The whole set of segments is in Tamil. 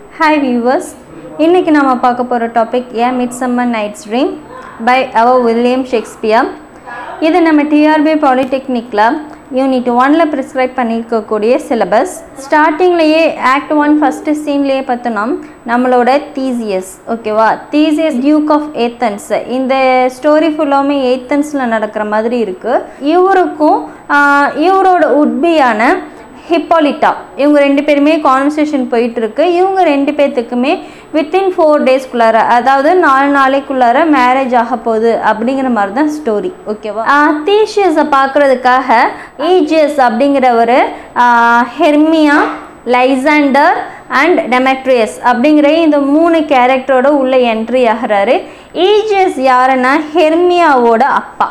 ஹாய் வியூவர்ஸ் இன்றைக்கி நம்ம பார்க்க போகிற topic A midsummer night's dream by our William Shakespeare இது நம்ம டிஆர்பி பாலிடெக்னிக்கில் யூனிட் ஒனில் ப்ரிஸ்கிரைப் பண்ணியிருக்கக்கூடிய சிலபஸ் ஸ்டார்டிங்லேயே ஆக்ட் ஒன் ஃபஸ்ட்டு சீன்லேயே பார்த்தோன்னா நம்மளோட தீசியஸ் ஓகேவா தீசியஸ் டியூக் ஆஃப் ஏத்தன்ஸ் இந்த ஸ்டோரி ஃபுல்லாமே ஏத்தன்ஸில் நடக்கிற மாதிரி இருக்குது இவருக்கும் ஆஹ், இவரோட உட்பியான ஹிப்பாலிட்டா இவங்க ரெண்டு பேருமே கான்வர்சேஷன் போயிட்டு இருக்கு இவங்க ரெண்டு பேர்த்துக்குமே வித்தின் ஃபோர் டேஸ்க்குள்ளார அதாவது நாலு நாளைக்குள்ளார மேரேஜ் ஆக போகுது அப்படிங்கிற மாதிரி தான் ஸ்டோரி ஓகேவா தீஷியஸை பார்க்குறதுக்காக ஈஜியஸ் அப்படிங்கிறவர் ஹெர்மியா லைசாண்டர் அண்ட் டெமெட்ரியஸ் அப்படிங்கிற இந்த மூணு கேரக்டரோட உள்ள என்ட்ரி ஆகிறாரு ஈஜியஸ் யாருன்னா ஹெர்மியாவோட அப்பா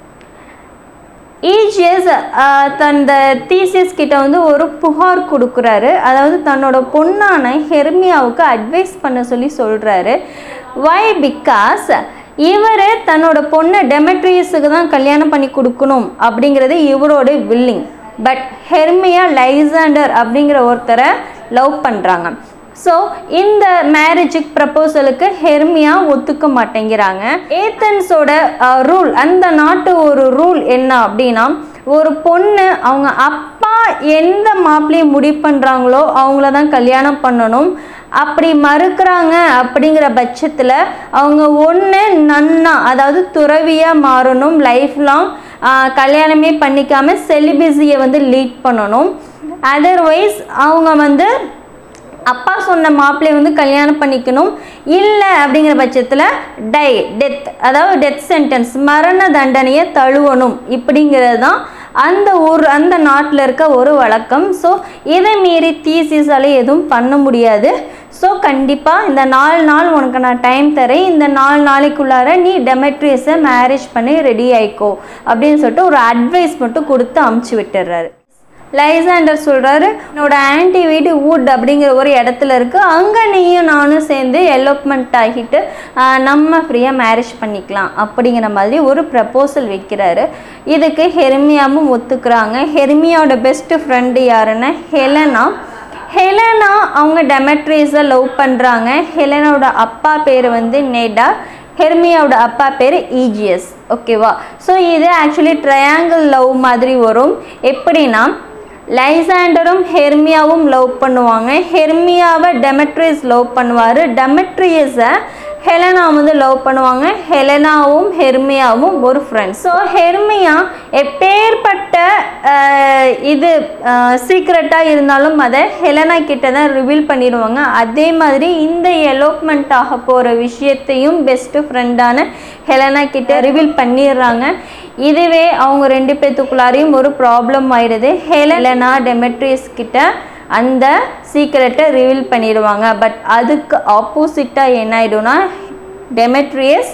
ஈஜியஸ் தந்த தீசியஸ் கிட்ட வந்து ஒரு புகார் கொடுக்குறாரு அதாவது தன்னோட பொண்ணான ஹெர்மியாவுக்கு அட்வைஸ் பண்ண சொல்லி சொல்கிறாரு வை பிகாஸ் இவர் தன்னோட பொண்ணை டெமெட்ரியஸுக்கு தான் கல்யாணம் பண்ணி கொடுக்கணும் அப்படிங்கிறது இவரோட வில்லிங் பட் ஹெர்மியா லைசாண்டர் அப்படிங்கிற ஒருத்தரை லவ் பண்ணுறாங்க ஸோ இந்த மேரேஜுக்கு ப்ரப்போசலுக்கு ஹெர்மியா ஒத்துக்க மாட்டேங்கிறாங்க ஏத்தன்ஸோட ரூல் அந்த நாட்டு ஒரு ரூல் என்ன அப்படின்னா ஒரு பொண்ணு அவங்க அப்பா எந்த மாப்பிள்ளையை முடிவு பண்ணுறாங்களோ அவங்கள தான் கல்யாணம் பண்ணணும் அப்படி மறுக்கிறாங்க அப்படிங்கிற பட்சத்தில் அவங்க ஒன்று நன்னா அதாவது துறவியாக மாறணும் லைஃப் லாங் கல்யாணமே பண்ணிக்காம செலிபிசியை வந்து லீட் பண்ணணும் அதர்வைஸ் அவங்க வந்து அப்பா சொன்ன மாப்பிள்ளையை வந்து கல்யாணம் பண்ணிக்கணும் இல்லை அப்படிங்கிற பட்சத்தில் டை டெத் அதாவது டெத் சென்டென்ஸ் மரண தண்டனையை தழுவணும் இப்படிங்கிறது தான் அந்த ஊர் அந்த நாட்டில் இருக்க ஒரு வழக்கம் ஸோ இதை மீறி தீசிஸால் எதுவும் பண்ண முடியாது ஸோ கண்டிப்பாக இந்த நாலு நாள் உனக்கு நான் டைம் தரேன் இந்த நாலு நாளைக்குள்ளார நீ டெமெட்ரியஸை மேரேஜ் பண்ணி ரெடி ஆயிக்கோ அப்படின்னு சொல்லிட்டு ஒரு அட்வைஸ் மட்டும் கொடுத்து அமுச்சு விட்டுறாரு லைசாண்டர் சொல்கிறாரு என்னோட ஆன்டி வீடு வுட் அப்படிங்கிற ஒரு இடத்துல இருக்குது அங்கே நீயும் நானும் சேர்ந்து எலோப்மெண்ட் ஆகிட்டு ஆஹ், நம்ம ஃப்ரீயாக மேரேஜ் பண்ணிக்கலாம் அப்படிங்கிற மாதிரி ஒரு ப்ரப்போசல் வைக்கிறாரு இதுக்கு ஹெர்மியாவும் ஒத்துக்கிறாங்க ஹெர்மியாவோட பெஸ்ட் ஃப்ரெண்டு யாருன்னா ஹெலனா ஹெலனா அவங்க டெமெட்ரீஸை லவ் பண்ணுறாங்க ஹெலனோட அப்பா பேர் வந்து நேடா ஹெர்மியாவோட அப்பா பேர் ஈஜியஸ் ஓகேவா ஸோ இது ஆக்சுவலி ட்ரையாங்கிள் லவ் மாதிரி வரும் எப்படின்னா லைசாண்டரும் ஹெர்மியாவும் லவ் பண்ணுவாங்க ஹெர்மியாவை டெமெட்ரியஸ் லவ் பண்ணுவார் டெமெட்ரியஸை ஹெலனா வந்து லவ் பண்ணுவாங்க ஹெலனாவும் ஹெர்மியாவும் ஒரு ஃப்ரெண்ட்ஸ் ஸோ ஹெர்மியா எப்பேற்பட்ட அஹ், இது சீக்ரெட்டாக இருந்தாலும் அதை ஹெலனா கிட்ட தான் ரிவீல் பண்ணிடுவாங்க அதே மாதிரி இந்த எலோப்மெண்ட் ஆக போகிற விஷயத்தையும் பெஸ்ட் ஃப்ரெண்டான ஹெலனா கிட்ட ரிவீல் பண்ணிடுறாங்க இதுவே அவங்க ரெண்டு பேத்துக்குள்ளாரையும் ஒரு ப்ராப்ளம் ஆயிடுது ஹெலனா டெமெட்ரியஸ் கிட்ட அந்த சீக்ரெட்டை ரிவீல் பண்ணிடுவாங்க பட் அதுக்கு ஆப்போசிட்டாக என்ன ஆயிடும்னா டெமெட்ரியஸ்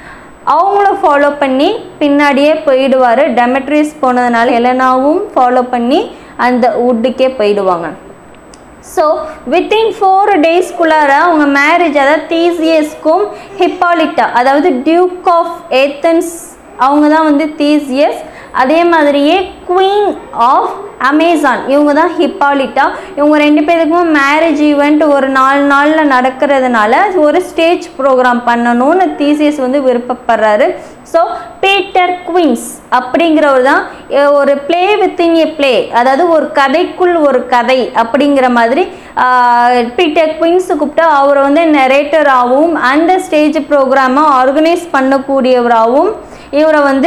அவங்கள ஃபாலோ பண்ணி பின்னாடியே போயிடுவார் டெமெட்ரியஸ் போனதுனால ஹெலனாவும் ஃபாலோ பண்ணி அந்த வுட்டுக்கே போயிடுவாங்க ஸோ வித்தின் ஃபோர் டேஸ்க்குள்ளார அவங்க மேரேஜ் அதாவது தீசியஸ்க்கும் ஹிப்பாலிட்டா அதாவது டியூக் ஆஃப் ஏத்தன்ஸ் அவங்க தான் வந்து தீசியஸ் அதே மாதிரியே குவீன் ஆஃப் அமேசான் இவங்க தான் ஹிப்பாலிட்டா இவங்க ரெண்டு பேருக்கும் மேரேஜ் ஈவெண்ட் ஒரு நாலு நாளில் நடக்கிறதுனால ஒரு ஸ்டேஜ் ப்ரோக்ராம் பண்ணணும்னு தீசியஸ் வந்து விருப்பப்படுறாரு ஸோ பீட்டர் குவீன்ஸ் அப்படிங்கிறவர் தான் எ- ஒரு ப்ளே வித்தின் ஏ ப்ளே அதாவது ஒரு கதைக்குள் ஒரு கதை அப்படிங்கிற மாதிரி பீட்டர் குவீன்ஸ் கூப்பிட்டு அவரை வந்து நெரேட்டராகவும் அந்த ஸ்டேஜ் ப்ரோக்ராமை ஆர்கனைஸ் பண்ணக்கூடியவராகவும் இவரை வந்து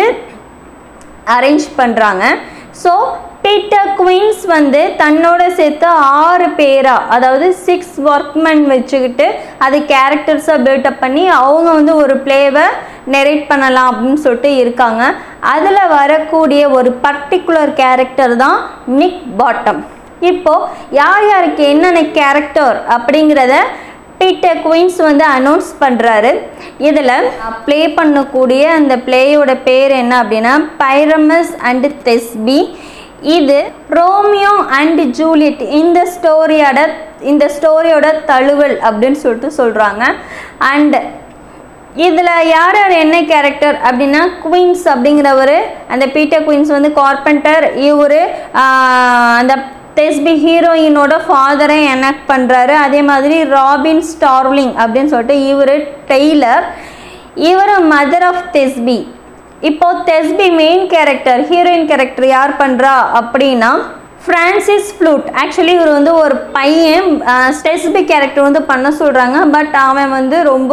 அரேஞ்ச் பண்ணுறாங்க ஸோ பீட்டர் குவீன்ஸ் வந்து தன்னோட சேர்த்து ஆறு பேரா அதாவது சிக்ஸ் ஒர்க்மென் வச்சுக்கிட்டு அது கேரக்டர்ஸாக பில்டப் பண்ணி அவங்க வந்து ஒரு ப்ளேவை நெரேட் பண்ணலாம் அப்படின்னு சொல்லிட்டு இருக்காங்க அதில் வரக்கூடிய ஒரு பர்டிகுலர் கேரக்டர் தான் நிக் பாட்டம் இப்போது யார் யாருக்கு என்னென்ன கேரக்டர் அப்படிங்கிறத பீட்டர் குயின்ஸ் வந்து அனௌன்ஸ் பண்ணுறாரு இதில் ப்ளே பண்ணக்கூடிய அந்த ப்ளேயோட பேர் என்ன அப்படின்னா பைரமஸ் அண்ட் தெஸ்பி இது ரோமியோ அண்ட் ஜூலியட் இந்த ஸ்டோரியோட இந்த ஸ்டோரியோட தழுவல் அப்படின்னு சொல்லிட்டு சொல்கிறாங்க அண்ட் இதில் யார் யார் என்ன கேரக்டர் அப்படின்னா குயின்ஸ் அப்படிங்கிறவர் அந்த பீட்டர் குயின்ஸ் வந்து கார்பெண்டர் இவர் அந்த தெஸ்பி ஹீரோயினோட ஃபாதரை எனக்ட் பண்ணுறாரு அதே மாதிரி ராபின் ஸ்டார்லிங் அப்படின்னு சொல்லிட்டு இவர் டெய்லர் இவர் மதர் ஆஃப் தெஸ்பி இப்போ Thisbe main character heroine character யார் பண்ணுறா அப்படின்னா ஃப்ரான்சிஸ் ஃப்ளூட் ஆக்சுவலி இவர் வந்து ஒரு பையன் ஸ்டெஸ்பி கேரக்டர் வந்து பண்ண சொல்கிறாங்க பட் அவன் வந்து ரொம்ப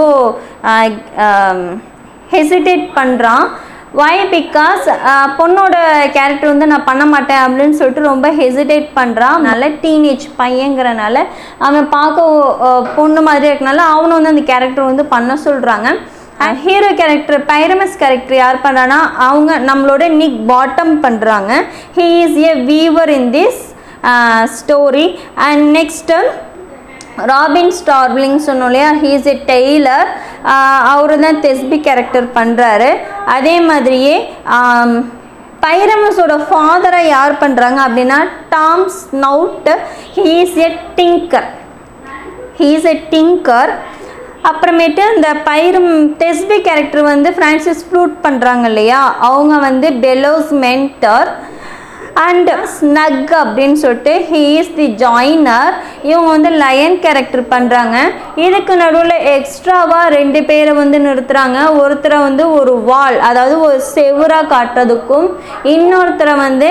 ஹெசிடேட் பண்ணுறான் வை பிகாஸ் பொண்ணோட கேரக்டர் வந்து நான் பண்ண மாட்டேன் அப்படின்னு சொல்லிட்டு ரொம்ப ஹெசிடேட் பண்ணுறான் நல்ல டீனேஜ் பையங்கிறனால அவன் பார்க்க அஹ், பொண்ணு மாதிரி இருக்கனால அவனை வந்து அந்த கேரக்டர் வந்து பண்ண சொல்கிறாங்க ஹீரோ கேரக்டர் பைரமஸ் கேரக்டர் யார் பண்ணுறான்னா அவங்க நம்மளோட நிக் பாட்டம் பண்ணுறாங்க he is a weaver in this story and next Robin Starveling சொன்னோம் இல்லையா ஹீஸ் எ டெய்லர் அவரு தான் தெஸ்பி கேரக்டர் பண்ணுறாரு அதே மாதிரியே ஆம், பைரமஸோட ஃபாதரை யார் பண்ணுறாங்க அப்படின்னா Tom Snout he's a tinker he's a tinker அப்புறமேட்டு இந்த பைரம் தெஸ்பி கேரக்டர் வந்து ஃப்ரான்சிஸ் ஃப்ளூட் பண்ணுறாங்க இல்லையா அவங்க வந்து டெலோஸ் மென்டர் அண்ட் ஸ்னக் அப்படின்னு சொல்லிட்டு ஹீ இஸ் தி ஜாயினர் இவங்க வந்து லயன் கேரக்டர் பண்ணுறாங்க இதுக்கு நடுவில் எக்ஸ்ட்ராவாக ரெண்டு பேரை வந்து நிறுத்துகிறாங்க ஒருத்தரை வந்து ஒரு வால் அதாவது ஒரு செவுராக காட்டுறதுக்கும் இன்னொருத்தரை வந்து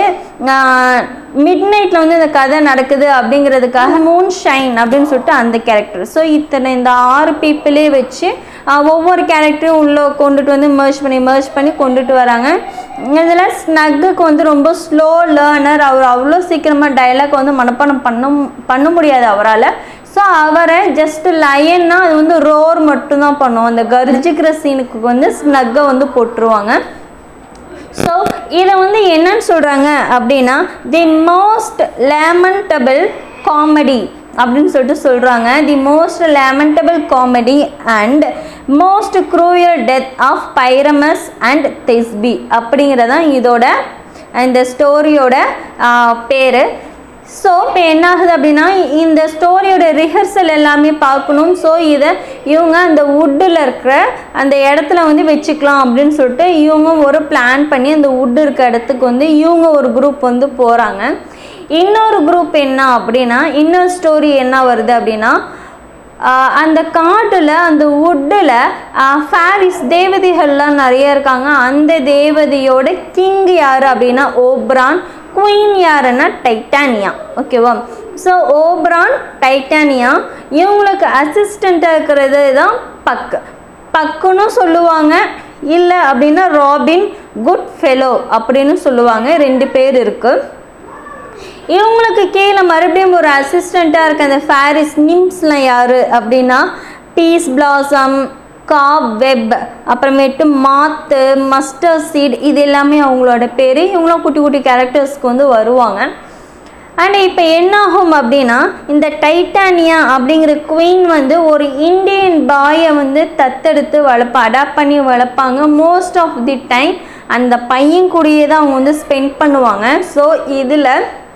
மிட் நைட்டில் வந்து இந்த கதை நடக்குது அப்படிங்கிறதுக்காக மூன் ஷைன் அப்படின்னு சொல்லிட்டு அந்த கேரக்டர் ஸோ இத்தனை இந்த ஆறு பீப்புளே வச்சு ஆஹ், ஒவ்வொரு கேரக்டரையும் உள்ளே கொண்டுட்டு வந்து மர்ஜ் பண்ணி மர்ஜ் பண்ணி கொண்டுட்டு வராங்க இதில் ஸ்னக்குக்கு வந்து ரொம்ப ஸ்லோ லேர்னர் அவர் அவ்வளோ சீக்கிரமாக டைலாக் வந்து மனப்பாடம் பண்ண பண்ண முடியாது அவரால் ஸோ அவரை ஜஸ்ட் லயன்னா அது வந்து ரோர் மட்டும்தான் பண்ணும் அந்த கர்ஜிக்கிற சீனுக்கு வந்து ஸ்னக்கை வந்து போட்டுருவாங்க ஸோ இதை வந்து என்னன்னு சொல்கிறாங்க அப்படின்னா தி மோஸ்ட் லேமெண்டபிள் காமெடி அப்படின்னு சொல்லிட்டு சொல்கிறாங்க the most lamentable comedy and most cruel death of Pyramus and Thisbe அப்படிங்கிறதான் இதோட இந்த ஸ்டோரியோட பேர் ஸோ இப்போ என்ன ஆகுது அப்படின்னா இந்த ஸ்டோரியோட ரிஹர்சல் எல்லாமே பார்க்கணும் ஸோ இதை இவங்க அந்த வுட்டில் இருக்கிற அந்த இடத்துல வந்து வச்சுக்கலாம் அப்படின்னு சொல்லிட்டு இவங்க ஒரு பிளான் பண்ணி அந்த வுட் இருக்க இடத்துக்கு வந்து இவங்க ஒரு குரூப் வந்து போகிறாங்க இன்னொரு குரூப் என்ன அப்படின்னா இன்னொரு ஸ்டோரி என்ன வருது அப்படின்னா ஆஹ் அந்த காட்டில் அந்த வுட்டில் ஃபேரிஸ் தேவதைகள்லாம் நிறைய இருக்காங்க அந்த தேவதையோட கிங் யார் அப்படின்னா ஓப்ரான் குயின் யாருன்னா டைட்டானியா ஓகேவா ஸோ ஓப்ரான் டைட்டானியா இவங்களுக்கு அசிஸ்டண்ட்டாக இருக்கிறது தான் பக்கு பக்குன்னு சொல்லுவாங்க இல்லை அப்படின்னா ராபின் குட் ஃபெலோ அப்படின்னு சொல்லுவாங்க ரெண்டு பேர் இருக்குது இவங்களுக்கு கீழே மறுபடியும் ஒரு அசிஸ்டண்ட்டாக இருக்க அந்த ஃபேரிஸ் நிம்ஸ்லாம் யார் அப்படின்னா பீஸ் பிளாசம் காப் வெப் அப்புறமேட்டு மாத்து மஸ்டர் சீட் இது எல்லாமே அவங்களோட பேர் இவங்களும் குட்டி குட்டி கேரக்டர்ஸ்க்கு வந்து வருவாங்க அண்ட் இப்போ என்ன ஆகும் அப்படின்னா இந்த டைட்டானியா அப்படிங்கிற குவீன் வந்து ஒரு இந்தியன் பாயை வந்து தத்தெடுத்து வளர்ப்பா அடாப்ட் பண்ணி வளர்ப்பாங்க மோஸ்ட் ஆஃப் தி டைம் அந்த பையன் கூடயே தான் அவங்க வந்து ஸ்பெண்ட் பண்ணுவாங்க ஸோ இதில்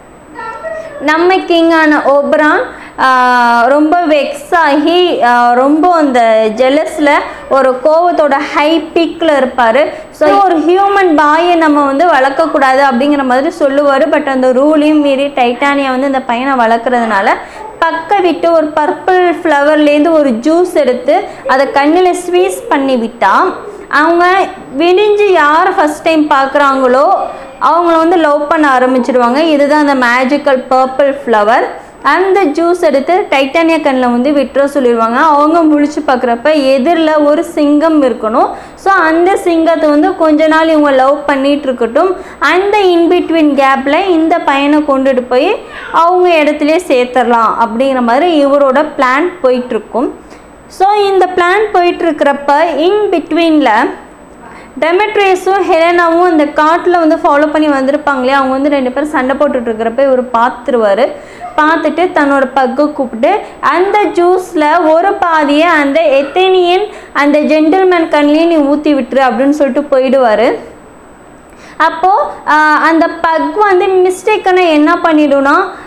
நம்ம கிங்கான ஓப்ரான் ரொம்ப வெக்ஸ் ஆகி ஆஹ் ரொம்ப அந்த ஜெலஸில் ஒரு கோவத்தோட ஹை பீக்கில் இருப்பார் ஸோ ஒரு ஹியூமன் பாயை நம்ம வந்து வளர்க்கக்கூடாது அப்படிங்கிற மாதிரி சொல்லுவார் பட் அந்த ரூலையும் மீறி டைட்டானியா வந்து இந்த பையனை வளர்க்குறதுனால பக்க விட்டு ஒரு பர்பிள் ஃப்ளவர்லேருந்து ஒரு ஜூஸ் எடுத்து அதை கண்ணில் ஸ்வீஸ் பண்ணி விட்டா அவங்க விடிஞ்சு யார் ஃபஸ்ட் டைம் பார்க்குறாங்களோ அவங்கள வந்து லவ் பண்ண ஆரம்பிச்சிடுவாங்க இதுதான் அந்த மேஜிக்கல் பர்பிள் ஃப்ளவர் அந்த ஜூஸ் எடுத்து டைட்டானியா கண்ணில் வந்து விட்டுற சொல்லிடுவாங்க அவங்க முழிச்சு பார்க்குறப்ப எதிரில் ஒரு சிங்கம் இருக்கணும் ஸோ அந்த சிங்கத்தை வந்து கொஞ்ச நாள் இவங்க லவ் பண்ணிட்டு இருக்கட்டும் அந்த இன்பிட்வீன் கேப்பில் இந்த பையனை கொண்டுட்டு போய் அவங்க இடத்துலயே சேர்த்துடலாம் அப்படிங்கிற மாதிரி இவரோட பிளான் போயிட்டுருக்கும் ஸோ இந்த பிளான் போயிட்டுருக்கிறப்ப இன் பிட்வீனில் டெமெட்ரியஸும் ஹெலனாவும் அந்த காட்டில் வந்து ஃபாலோ பண்ணி வந்திருப்பாங்களே அவங்க வந்து ரெண்டு பேரும் சண்டை போட்டுட்டு இருக்கிறப்ப இவர் பார்த்துருவார் பார்த்துட்டு தன்னோட பக்கை கூப்பிட்டு அந்த ஜூஸில் ஒரு பாதியை அந்த எத்தேனியன் அந்த ஜென்டில்மேன் கண்லேயே நீ ஊற்றி விட்டுரு அப்படின்னு சொல்லிட்டு போயிடுவார் அப்போது அந்த பக் வந்து மிஸ்டேக்கான என்ன பண்ணிடும்னா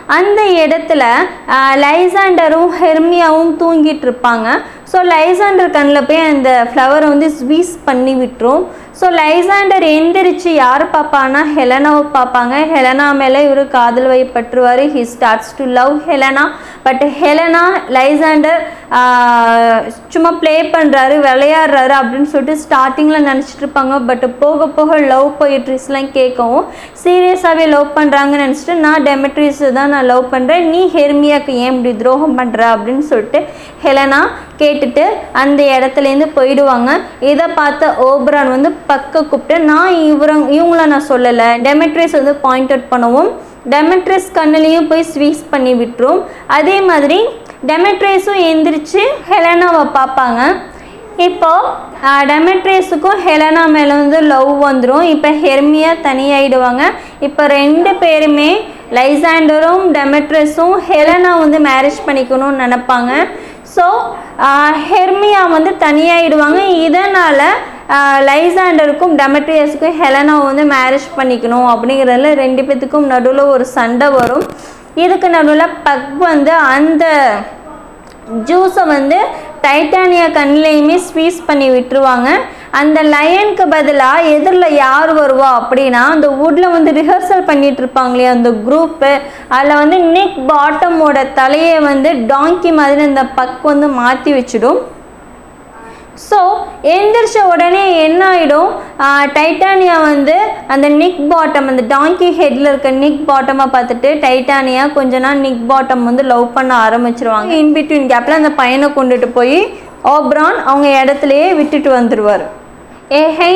அந்த இடத்துல ஆஹ், லைசாண்டரும் ஹெர்மியாவும் தூங்கிட்டு இருப்பாங்க ஸோ லைசாண்டர் கண்ணில் போய் அந்த ஃப்ளவரை வந்து ஸ்வீஸ் பண்ணி விட்டுரும் ஸோ லைசாண்டர் எந்திரிச்சு யார் பார்ப்பான்னா ஹெலனாவை பார்ப்பாங்க ஹெலனா மேலே இவர் காதல் வைப்பற்றுவார் he starts to love Helena but Helena Lysander ah, சும்மா ப்ளே பண்ணுறாரு விளையாடுறாரு அப்படின்னு சொல்லிட்டு ஸ்டார்டிங்கில் நினச்சிட்டு இருப்பாங்க பட் போக போக லவ் பொயிட்ரிஸ்லாம் கேட்கவும் சீரியஸாகவே லவ் பண்ணுறாங்கன்னு நினச்சிட்டு நான் டெமெட்ரிஸ் தான் நான் லவ் பண்ணுறேன் நீ ஹெர்மியாக்கு ஏன் இப்படி துரோகம் பண்ணுற அப்படின்னு சொல்லிட்டு ஹெலனா கேட்டுட்டு அந்த இடத்துலேருந்து போயிடுவாங்க இதை பார்த்த ஓப்ரான் வந்து பக்க கூப்பிட்டு நான் இவர இவங்கள நான் சொல்லலை டெமெட்ரிஸ் வந்து பாயிண்ட் அவுட் பண்ணவும் டெமெட்ரிஸ் கண்ணுலேயும் போய் ஸ்வீஸ் பண்ணி விட்டுரும் அதே மாதிரி டெமெட்ரிஸும் எந்திரிச்சு ஹெலனாவை பார்ப்பாங்க இப்போ டெமெட்ரேஸுக்கும் ஹெலனா மேலே வந்து லவ் வந்துடும் இப்போ ஹெர்மியா தனியாயிடுவாங்க இப்போ ரெண்டு பேருமே லைசாண்டரும் டெமெட்ரஸும் ஹெலனா வந்து மேரேஜ் பண்ணிக்கணும்னு நினைப்பாங்க ஸோ ஹெர்மியா வந்து தனியாயிடுவாங்க இதனால் லைசாண்டருக்கும் டெமெட்ரியஸுக்கும் ஹெலனா வந்து மேரேஜ் பண்ணிக்கணும் அப்படிங்கிறதுல ரெண்டு பேத்துக்கும் நடுவில் ஒரு சண்டை வரும் இதுக்கு நடுவில் பக் வந்து அந்த ஜூஸை வந்து டைட்டானியா கண்ணிலையுமே ஸ்வீஸ் பண்ணி விட்டுருவாங்க அந்த லயனுக்கு பதிலாக எதிரில் யார் வருவா அப்படின்னா அந்த வுட்டில் வந்து ரிஹர்சல் பண்ணிட்டு இருப்பாங்களே அந்த குரூப்பு அதில் வந்து நிக் பாட்டமோட தலையை வந்து டாங்கி மாதிரி அந்த பக் வந்து மாற்றி வச்சிடும் ஸோ எந்திரிச்ச உடனே என்ன ஆகிடும் டைட்டானியா வந்து அந்த நிக் பாட்டம் அந்த டாங்கி ஹெட்டில் இருக்க நிக் பாட்டமாக பார்த்துட்டு டைட்டானியா கொஞ்ச நாள் நிக் பாட்டம் வந்து லவ் பண்ண ஆரம்பிச்சிருவாங்க இன் பிட்வீன் கேப்பில் அந்த பையனை கொண்டுட்டு போய் ஓப்ரான் அவங்க இடத்துலையே விட்டுட்டு வந்துடுவார் ஏஹை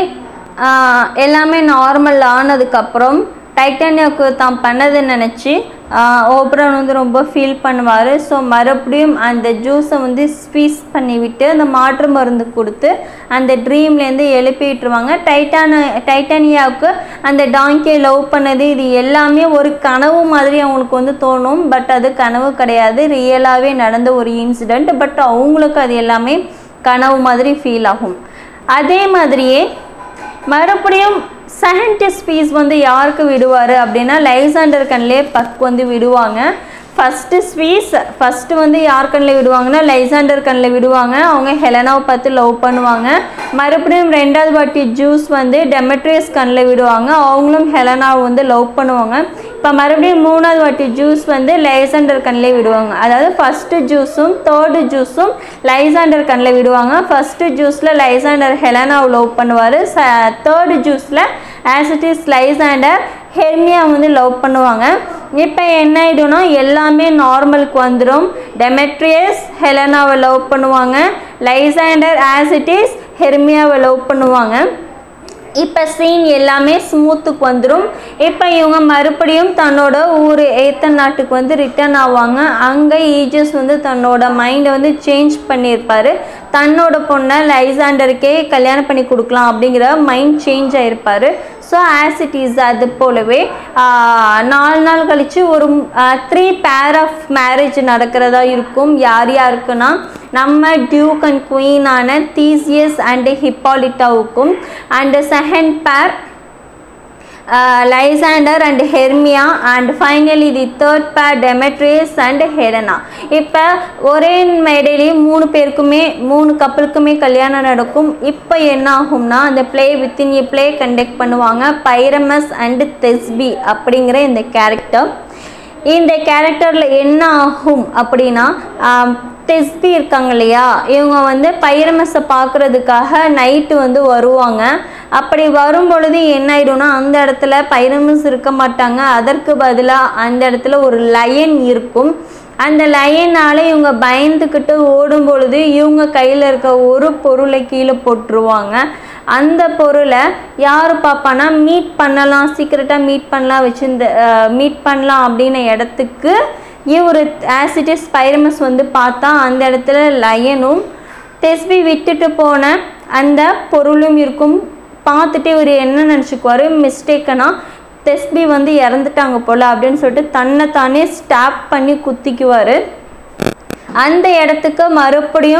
எல்லாமே நார்மல் ஆனதுக்கப்புறம் டைட்டானியாவுக்கு தான் பண்ணதை நினச்சி ஓப்ரான் வந்து ரொம்ப ஃபீல் பண்ணுவார் ஸோ மறுபடியும் அந்த ஜூஸை வந்து ஸ்வீஸ் பண்ணி விட்டு அந்த மாற்று மருந்து கொடுத்து அந்த ட்ரீம்லேருந்து எழுப்பி விட்டுருவாங்க டைட்டான டைட்டானியாவுக்கு அந்த டாங்கியை லவ் பண்ணது இது எல்லாமே ஒரு கனவு மாதிரி அவங்களுக்கு வந்து தோணும் பட் அது கனவு கிடையாது ரியலாகவே நடந்த ஒரு இன்சிடெண்ட் பட் அவங்களுக்கு அது எல்லாமே கனவு மாதிரி ஃபீல் ஆகும் அதே மாதிரியே மறுபடியும் செகண்ட் ஸ்பீஸ் வந்து யாருக்கு விடுவார் அப்படின்னா லைசாண்டர் கண்ணிலே பக் வந்து விடுவாங்க ஃபஸ்ட்டு ஸ்வீஸ் ஃபஸ்ட்டு வந்து யார் கண்ணில் விடுவாங்கன்னா லைசாண்டர் கண்ணில் விடுவாங்க அவங்க ஹெலனாவை பார்த்து லவ் பண்ணுவாங்க மறுபடியும் ரெண்டாவது வாட்டி ஜூஸ் வந்து டெமெட்ரியஸ் கண்ணில் விடுவாங்க அவங்களும் ஹெலனாவை வந்து லவ் பண்ணுவாங்க இப்போ மறுபடியும் மூணாவது வாட்டி ஜூஸ் வந்து லைசாண்டர் கண்ணிலே விடுவாங்க அதாவது ஃபஸ்ட்டு ஜூஸும் தேர்டு ஜூஸும் லைசாண்டர் கண்ணில் விடுவாங்க ஃபஸ்ட்டு ஜூஸில் லைசாண்டர் ஹெலனாவை லவ் பண்ணுவார் ச தேர்டு ஜூஸில் as it is Lysander Hermia வந்து லவ் பண்ணுவாங்க இப்போ என்ன ஆயிடும்னா எல்லாமே நார்மலுக்கு வந்துடும் டெமெட்ரியஸ் ஹெலனாவை லவ் பண்ணுவாங்க லைசாண்டர் ஆஸ் இட் இஸ் ஹெர்மியாவை லவ் பண்ணுவாங்க இப்போ சீன் எல்லாமே ஸ்மூத்துக்கு வந்துடும் இப்போ இவங்க மறுபடியும் தன்னோட ஊர் ஏத்த நாட்டுக்கு வந்து ரிட்டர்ன் ஆவாங்க அங்கே ஈஜஸ் வந்து தன்னோட மைண்டை வந்து சேஞ்ச் பண்ணியிருப்பாரு தன்னோட பொண்ணை லைசாண்டருக்கே கல்யாணம் பண்ணி கொடுக்கலாம் அப்படிங்கிற மைண்ட் சேஞ்ச் ஆயிருப்பாரு ஸோ ஆஸ் இட் இஸ் அது போலவே ஆஹ், நாலு நாள் கழித்து ஒரு த்ரீ பேர் ஆஃப் மேரேஜ் நடக்கிறதா இருக்கும் யார் யாருக்குன்னா நம்ம டியூக் அண்ட் குயினான தீசியஸ் அண்ட் ஹிப்பாலிட்டாவுக்கும் and second pair Lysander and Hermia and finally the third pair Demetrius and Helena இப்போ ஒரே மேடையிலேயே மூணு பேருக்குமே மூணு கப்பலுக்குமே கல்யாணம் நடக்கும் இப்போ என்ன ஆகும்னா அந்த play within a play conduct பண்ணுவாங்க பைரமஸ் அண்ட் தெஸ்பி அப்படிங்கிற இந்த கேரக்டர் இந்த கேரக்டரில் என்ன ஆகும் அப்படின்னா ஆம், தெஸ்பி இருக்காங்க இல்லையா இவங்க வந்து பைரமஸை பார்க்குறதுக்காக நைட்டு வந்து வருவாங்க அப்படி வரும் பொழுது என்ன ஆயிடும்னா அந்த இடத்துல பைரமஸ் இருக்க மாட்டாங்க அதற்கு பதிலாக அந்த இடத்துல ஒரு லயன் இருக்கும் அந்த லயனால் இவங்க பயந்துக்கிட்டு ஓடும் பொழுது இவங்க கையில் இருக்க ஒரு பொருளை கீழே போட்டுருவாங்க அந்த பொருளை யார் பார்ப்பானா மீட் பண்ணலாம் சீக்கிரட்டாக மீட் பண்ணலாம் வச்சிருந்த மீட் பண்ணலாம் அப்படின்ன இடத்துக்கு இவர் ஆசிட்டிஸ் பைரமஸ் வந்து பார்த்தா அந்த இடத்துல லயனும் தெஸ்பி விட்டுட்டு போன அந்த பொருளும் இருக்கும் பார்த்துட்டு இவர் என்ன நினச்சிக்குவார் மிஸ்டேக்கனா தெஸ்பி வந்து இறந்துட்டாங்க போல் அப்படின்னு சொல்லிட்டு தன்னை தானே ஸ்டாப் பண்ணி குத்திக்குவார் அந்த இடத்துக்கு மறுபடியும்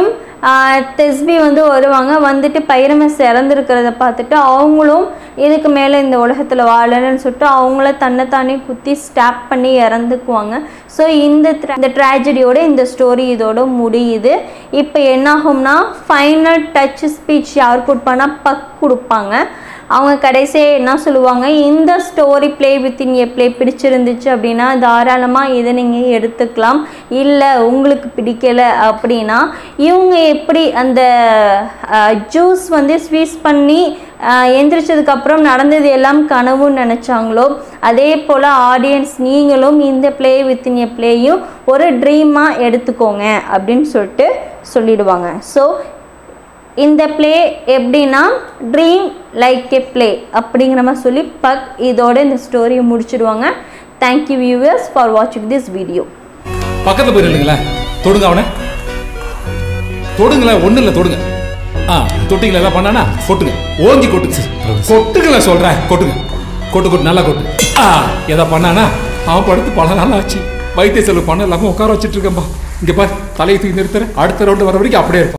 தெஸ்பி வந்து வருவாங்க வந்துட்டு பைரமஸ் இறந்துருக்கிறத பார்த்துட்டு அவங்களும் இதுக்கு மேலே இந்த உலகத்தில் வாழணும்னு சொல்லிட்டு அவங்கள தன்னைத்தானே குத்தி ஸ்டாப் பண்ணி இறந்துக்குவாங்க ஸோ இந்த tra- இந்த ட்ராஜடியோட இந்த ஸ்டோரி இதோட முடியுது இப்போ என்னாகும்னா ஃபைனல் டச் ஸ்பீச் யார் கொடுப்பான்னா பக் கொடுப்பாங்க அவங்க கடைசியாக என்ன சொல்லுவாங்க இந்த story play within a play பிடிச்சிருந்துச்சு அப்படின்னா தாராளமாக இதை நீங்கள் எடுத்துக்கலாம் இல்லை உங்களுக்கு பிடிக்கலை அப்படின்னா இவங்க எப்படி அந்த ஜூஸ் வந்து ஸ்வீஸ் பண்ணி ஆஹ், எந்திரிச்சதுக்கப்புறம் நடந்தது எல்லாம் கனவுன்னு நினச்சாங்களோ அதே போல் ஆடியன்ஸ் நீங்களும் இந்த ப்ளே வித்தின் ஏ ப்ளேயும் ஒரு ட்ரீமாக எடுத்துக்கோங்க அப்படின்னு சொல்லிட்டு சொல்லிடுவாங்க ஸோ இந்த ப்ளே எப்படின்னா ட்ரீம் லைக் எ ப்ளே அப்படிங்கிற மாதிரி சொல்லி பக் இதோட இந்த ஸ்டோரியை முடிச்சிடுவாங்க தேங்க்யூ வியூவர்ஸ் ஃபார் வாட்சிங் திஸ் வீடியோ பக்கத்துல போய் நில்லுங்களேன் தொடுங்க அவனை தொடுங்களேன் ஒண்ணு இல்ல தொடுங்க ஆ தொட்டிங்களா ஏதாவது பண்ணானா கொட்டுங்க ஓங்கி கொட்டுங்க கொட்டுங்களேன் சொல்றேன் கொட்டுங்க கொட்டு கொட்டு நல்லா கொட்டு ஆ எதா பண்ணானா அவன் படுத்து பல நாள் ஆச்சு வைத்திய செலவு பண்ண இல்லாம உட்கார வச்சிட்டு இருக்கேன்பா இங்க பாரு தலையை தூக்கி நிறுத்துற அடுத்த ரவுண்டு வர வரைக்கும் அப்படியே இருப்பான்